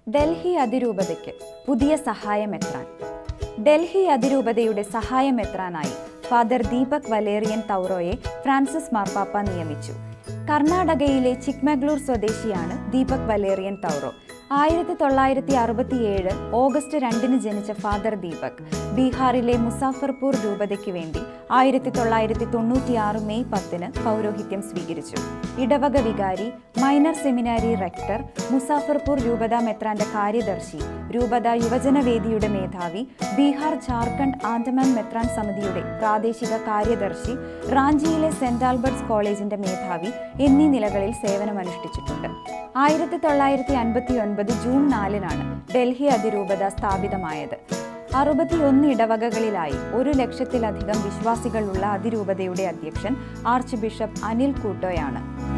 ഡൽഹി അതിരൂപതയ്ക്ക് പുതിയ സഹായമെത്രാൻ ഡൽഹി അതിരൂപതയുടെ സഹായമെത്രാനായി ഫാദർ ദീപക് വലേറിയൻ തൗറോയെ ഫ്രാൻസിസ് മാർപ്പാപ്പ നിയമിച്ചു കർണാടകയിലെ ചിക്മഗ്ലൂർ സ്വദേശിയാണ് ദീപക് വലേറിയൻ തൗറോ ആയിരത്തി തൊള്ളായിരത്തി അറുപത്തിയേഴ് ഓഗസ്റ്റ് രണ്ടിന് ജനിച്ച ഫാദർ ദീപക് ബീഹാറിലെ മുസാഫർപൂർ രൂപതയ്ക്ക് വേണ്ടി ആയിരത്തി തൊള്ളായിരത്തി തൊണ്ണൂറ്റിയാറ് മെയ് പത്തിന് പൗരോഹിത്യം സ്വീകരിച്ചു ഇടവക വികാരി മൈനർ സെമിനാരി റെക്ടർ മുസാഫർപൂർ രൂപത മെത്രാന്റെ കാര്യദർശി രൂപത യുവജനവേദിയുടെ മേധാവി ബീഹാർ ജാർഖണ്ഡ് ആൻഡമാൻ മെത്രാൻ സമിതിയുടെ പ്രാദേശിക കാര്യദർശി റാഞ്ചിയിലെ സെന്റ് ആൽബർട്ട്സ് കോളേജിന്റെ മേധാവി എന്നീ നിലകളിൽ സേവനമനുഷ്ഠിച്ചിട്ടുണ്ട് ആയിരത്തി തൊള്ളായിരത്തി അൻപത്തി ഒൻപത് ജൂൺ നാലിനാണ് ഡൽഹി അതിരൂപത സ്ഥാപിതമായത് അറുപത്തിയൊന്ന് ഇടവകകളിലായി ഒരു ലക്ഷത്തിലധികം വിശ്വാസികളുള്ള അതിരൂപതയുടെ അധ്യക്ഷൻ ആർച്ച് ബിഷപ്പ് അനിൽ കൂട്ടോയാണ്